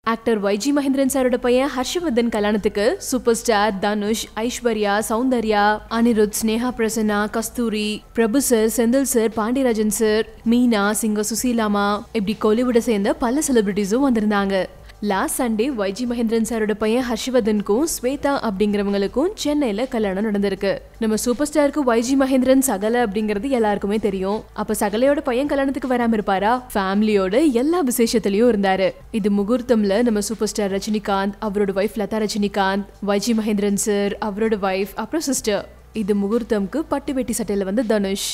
Actor YG Mahendran சாரோட பையன் ஹர்ஷவர்தன் கல்யாணத்துக்கு super star Dhanush Aishwarya Soundarya Anirudh Sneha Prasanna Kasthuri Prabhu sir Senthil sir Pandiarajan sir Meena singer சுசீலாமா இப்படி கோலிவுட சேர்ந்த பல செலிபிரிட்டிஸும் வந்திருந்தாங்க லாஸ்ட் சண்டே வைஜி மகேந்திரன் சாரோட பையன் ஹர்ஷவர்தனுக்கும் ஸ்வேதா அப்படிங்கிறவங்களுக்கும் சென்னையில கல்யாணம் நடந்திருக்கு நம்ம சூப்பர் ஸ்டாருக்கு வைஜி மகேந்திரன் சகல அப்படிங்கிறது எல்லாருக்குமே தெரியும் அப்ப சகலையோட பையன் கல்யாணத்துக்கு வராம இருப்பாரா ஃபேமிலியோட எல்லா விசேஷத்துலயும் இருந்தாரு இது முகூர்த்தம்ல நம்ம சூப்பர் ஸ்டார் ரஜினிகாந்த் அவரோட wife Latha Rajinikanth YG Mahendran sir அவரோட ஒய்ஃப் அப்புறம் சிஸ்டர் இது முகூர்த்தம்க்கு பட்டு வெட்டி சட்டையில வந்து தனுஷ்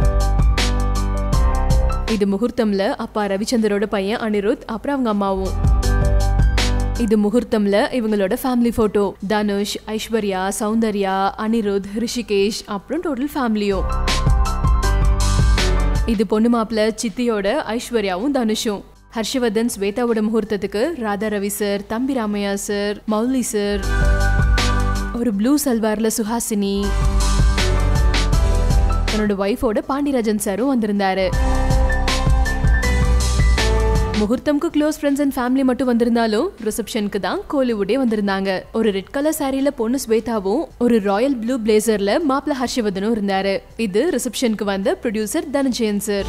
இது முகூர்த்தம்ல அப்பா ரவிச்சந்தரோட பையன் அனிருத் அப்புறம் அவங்க அம்மாவும் இது முகூர்த்தம்ல இவங்களோட ஃபேமிலி போட்டோ தனுஷ் ஐஸ்வர்யா சௌந்தர்யா அனிருத் ரிஷிகேஷ் அப்புறம் டோட்டல் ஃபேமிலியும் இது பொண்ணு மாப்பிள்ள சித்தியோட ஐஸ்வர்யாவும் தனுஷும் ஹர்ஷவர்தன் ஸ்வேதாவோட முகூர்த்தத்துக்கு ராதா ரவி சார் தம்பி ராமையா சார் மௌலி சார் ஒரு ப்ளூ சல்வார்ல சுஹாசினி தன்னோட ஒய்ஃபோட பாண்டியராஜன் சாரும் வந்திருந்தாரு முகூர்த்தம்க்கு க்ளோஸ் ஃப்ரெண்ட்ஸ் அண்ட் ஃபேமிலி மட்டும் வந்திருந்தாலும் ரிசப்ஷனுக்கு தான் கோலிவுட்டே வந்திருந்தாங்க ஒரு ரெட் கலர் சாரியில பொண்ணு ஸ்வேதாவும் ஒரு ராயல் ப்ளூ பிளேசர்ல மாப்பிள்ள ஹர்ஷவர்தனும் இருந்தாரு இது ரிசப்ஷனுக்கு வந்த ப்ரொடியூசர் தனஞ்சயன் சார்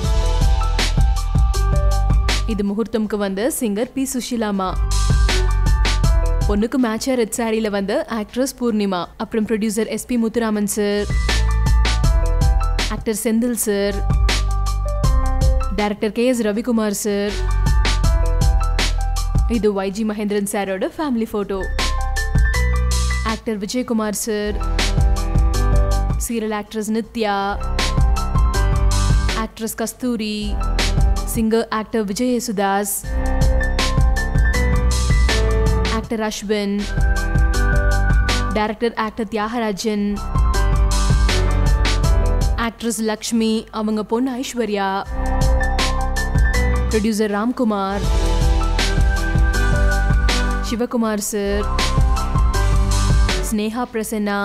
இது முகூர்த்தம்க்கு வந்த சிங்கர் பி சுஷிலாமா பொண்ணுக்கு மேட்சா ரெட் சாரியில வந்த ஆக்ட்ரஸ் பூர்ணிமா அப்புறம் producer SP Muthuraman sir actor Senthil sir director K S Ravikumar sir இது வைஜி மகேந்திரன் சாரோட family photo actor Vijayakumar sir serial actress Nithya actress Kasthuri singer actor Vijay Yesudas actor Ashwin director actor Thiagarajan actress Lakshmi அவங்க பொண்ணு ஐஸ்வர்யா ப்ரொடியூசர் ராம்குமார் சிவகுமார் சார் ஸ்னேகா பிரசன்னா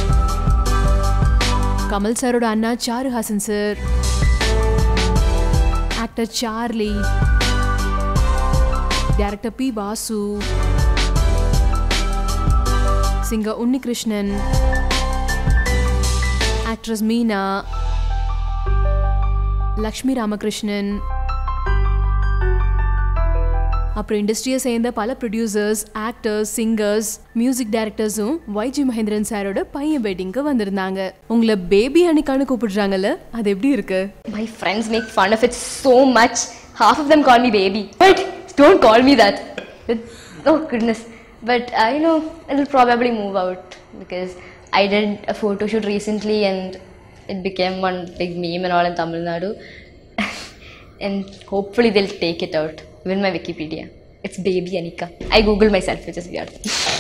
கமல் சாரோட அண்ணா Charuhasan sir actor Charlie director P Vasu singer Unnikrishnan actress Meena Lakshmi Ramakrishnan அப்புறம் இண்டஸ்ட்ரியை சேர்ந்த பல ப்ரொடியூசர்ஸ் ஆக்டர்ஸ் சிங்கர்ஸ் மியூசிக் டைரக்டர்ஸும் வைஜி மகேந்திரன் சாரோட பையன் வெட்டிங்க்கு வந்திருந்தாங்க உங்களை பேபி அனிக்கான்னு கூப்பிடுறாங்கல்ல அது எப்படி இருக்கு My friends make fun of it so much. Half of them call me baby. But don't call me that. It- oh goodness. But I know it'll probably move out because I did a photo shoot recently and it became one big meme and all in Tamil Nadu. and hopefully they'll take it out. Even my Wikipedia. It's baby Anika. I googled myself, which is weird.